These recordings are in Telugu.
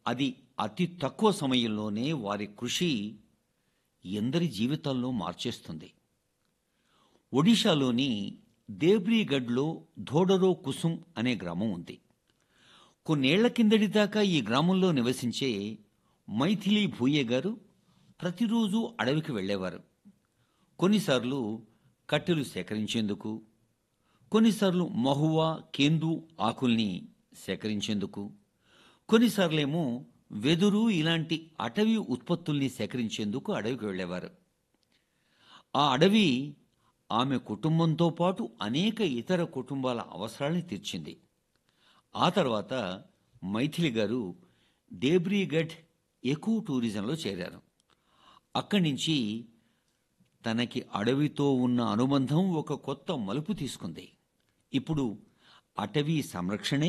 అది అతి తక్కువ సమయంలోనే వారి కృషి ఎందరి జీవితాల్లో మార్చేస్తుంది ఒడిశాలోని దేబ్రీగఢ్లో ధోడరో కుసుమ్ అనే గ్రామం ఉంది కొన్నేళ్ల కిందటి దాకా ఈ గ్రామంలో నివసించే మైథిలి భూయే గారు ప్రతిరోజు అడవికి వెళ్ళేవారు కొన్నిసార్లు కట్టెలు సేకరించేందుకు కొన్నిసార్లు మహువా కేందు ఆకుల్ని సేకరించేందుకు కొన్నిసార్లేమో వెదురు ఇలాంటి అటవీ ఉత్పత్తుల్ని సేకరించేందుకు అడవికి వెళ్ళేవారు ఆ అడవి ఆమె కుటుంబంతో పాటు అనేక ఇతర కుటుంబాల అవసరాల్ని తీర్చింది ఆ తర్వాత మైథిలి గారు దేబ్రీగఢ్ ఎకో టూరిజంలో చేరారు అక్కడి నుంచి తనకి అడవితో ఉన్న అనుబంధం ఒక కొత్త మలుపు తీసుకుంది ఇప్పుడు అటవీ సంరక్షణే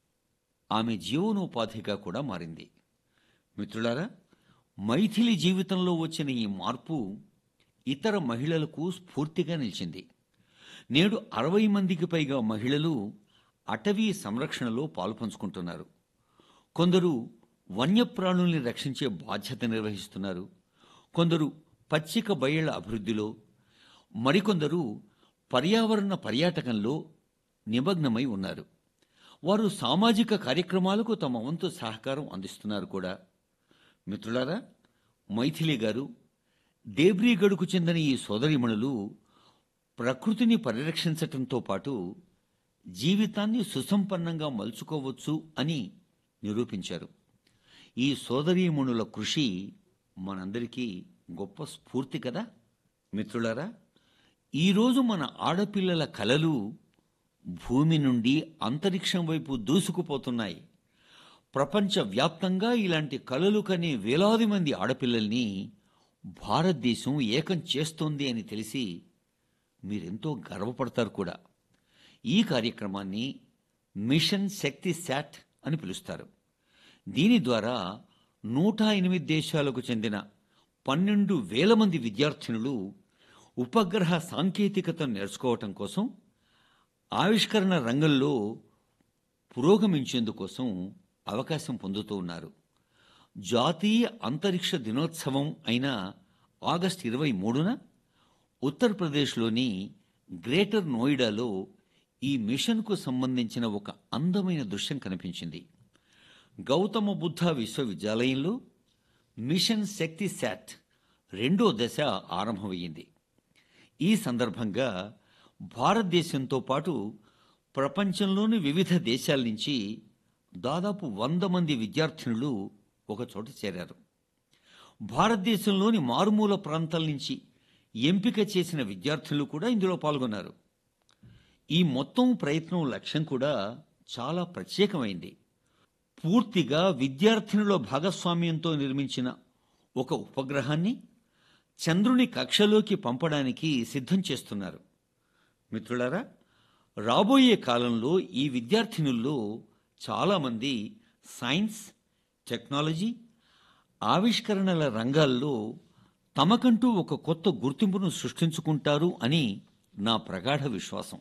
ఆమె జీవనోపాధిగా కూడా మారింది మిత్రులారా మైథిలి జీవితంలో వచ్చిన ఈ మార్పు ఇతర మహిళలకు స్ఫూర్తిగా నిలిచింది నేడు అరవై మందికి పైగా మహిళలు అటవీ సంరక్షణలో పాలుపంచుకుంటున్నారు కొందరు వన్యప్రాణుల్ని రక్షించే బాధ్యత నిర్వహిస్తున్నారు కొందరు పచ్చిక బయళ్ల అభివృద్ధిలో మరికొందరు పర్యావరణ పర్యాటకంలో నిమగ్నమై ఉన్నారు వారు సామాజిక కార్యక్రమాలకు తమ వంతు సహకారం అందిస్తున్నారు కూడా మిత్రులారా మైథిలి గారు దేబ్రీగఢ్కు చెందిన ఈ సోదరిమణులు ప్రకృతిని పరిరక్షించటంతో పాటు జీవితాన్ని సుసంపన్నంగా మలుచుకోవచ్చు అని నిరూపించారు ఈ సోదరీమణుల కృషి మనందరికీ గొప్ప స్ఫూర్తి కదా మిత్రులారా ఈరోజు మన ఆడపిల్లల కలలు భూమి నుండి అంతరిక్షం వైపు దూసుకుపోతున్నాయి ప్రపంచవ్యాప్తంగా ఇలాంటి కలలు కనే వేలాది మంది ఆడపిల్లల్ని భారతదేశం ఏకం చేస్తోంది అని తెలిసి మీరెంతో గర్వపడతారు కూడా ఈ కార్యక్రమాన్ని మిషన్ శక్తి శాట్ అని పిలుస్తారు దీని ద్వారా నూట ఎనిమిది దేశాలకు చెందిన పన్నెండు వేల మంది విద్యార్థినులు ఉపగ్రహ సాంకేతికతను నేర్చుకోవటం కోసం ఆవిష్కరణ రంగంలో పురోగమించేందుకోసం అవకాశం పొందుతూ ఉన్నారు జాతీయ అంతరిక్ష దినోత్సవం అయిన ఆగస్టు ఇరవై మూడున ఉత్తరప్రదేశ్లోని గ్రేటర్ నోయిడాలో ఈ మిషన్కు సంబంధించిన ఒక అందమైన దృశ్యం కనిపించింది గౌతమ బుద్ధ విశ్వవిద్యాలయంలో మిషన్ శక్తి శాట్ రెండో దశ ఆరంభమయ్యింది ఈ సందర్భంగా భారతదేశంతో పాటు ప్రపంచంలోని వివిధ దేశాల నుంచి దాదాపు వంద మంది విద్యార్థినులు ఒకచోట చేరారు భారతదేశంలోని మారుమూల ప్రాంతాల నుంచి ఎంపిక చేసిన విద్యార్థులు కూడా ఇందులో పాల్గొన్నారు ఈ మొత్తం ప్రయత్నం లక్ష్యం కూడా చాలా ప్రత్యేకమైంది పూర్తిగా విద్యార్థినుల భాగస్వామ్యంతో నిర్మించిన ఒక ఉపగ్రహాన్ని చంద్రుని కక్షలోకి పంపడానికి సిద్ధం చేస్తున్నారు మిత్రులారా రాబోయే కాలంలో ఈ విద్యార్థినుల్లో చాలామంది సైన్స్ టెక్నాలజీ ఆవిష్కరణల రంగాల్లో తమకంటూ ఒక కొత్త గుర్తింపును సృష్టించుకుంటారు అని నా ప్రగాఢ విశ్వాసం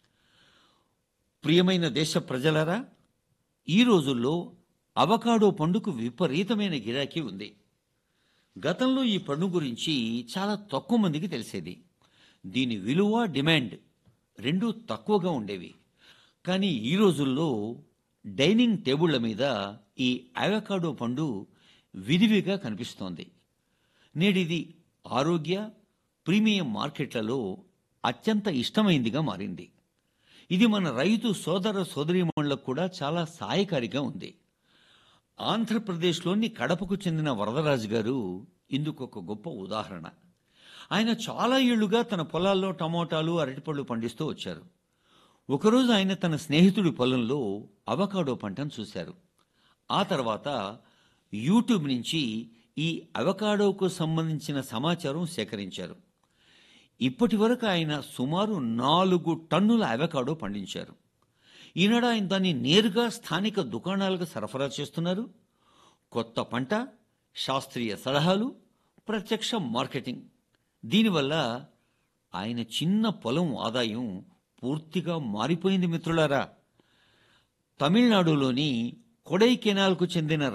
ప్రియమైన దేశ ప్రజలారా ఈ రోజుల్లో అవకాడో పండుకు విపరీతమైన గిరాకీ ఉంది గతంలో ఈ పండు గురించి చాలా తక్కువ మందికి తెలిసేది దీని విలువ డిమాండ్ రెండూ తక్కువగా ఉండేవి కానీ ఈ రోజుల్లో డైనింగ్ టేబుళ్ల మీద ఈ అవకాడో పండు విరివిగా కనిపిస్తోంది నేడిది ఆరోగ్య ప్రీమియం మార్కెట్లలో అత్యంత ఇష్టమైందిగా మారింది ఇది మన రైతు సోదర సోదరీమణులకు కూడా చాలా సహాయకారిగా ఉంది ఆంధ్రప్రదేశ్లోని కడపకు చెందిన వరదరాజు గారు ఇందుకు ఒక గొప్ప ఉదాహరణ ఆయన చాలా ఏళ్లుగా తన పొలాల్లో టమోటాలు అరటిపళ్ళు పండిస్తూ వచ్చారు ఒకరోజు ఆయన తన స్నేహితుడి పొలంలో అవకాడో పంటను చూశారు ఆ తర్వాత యూట్యూబ్ నుంచి ఈ అవకాడోకు సంబంధించిన సమాచారం సేకరించారు ఇప్పటి వరకు ఆయన సుమారు నాలుగు టన్నుల అవకాడో పండించారు ఈనాడు ఆయన దాన్ని నేరుగా స్థానిక దుకాణాలకు సరఫరా చేస్తున్నారు కొత్త పంట శాస్త్రీయ సలహాలు ప్రత్యక్ష మార్కెటింగ్ దీనివల్ల ఆయన చిన్న పొలం ఆదాయం పూర్తిగా మారిపోయింది మిత్రులారా తమిళనాడులోని కొడైకెనాల్కు చెందిన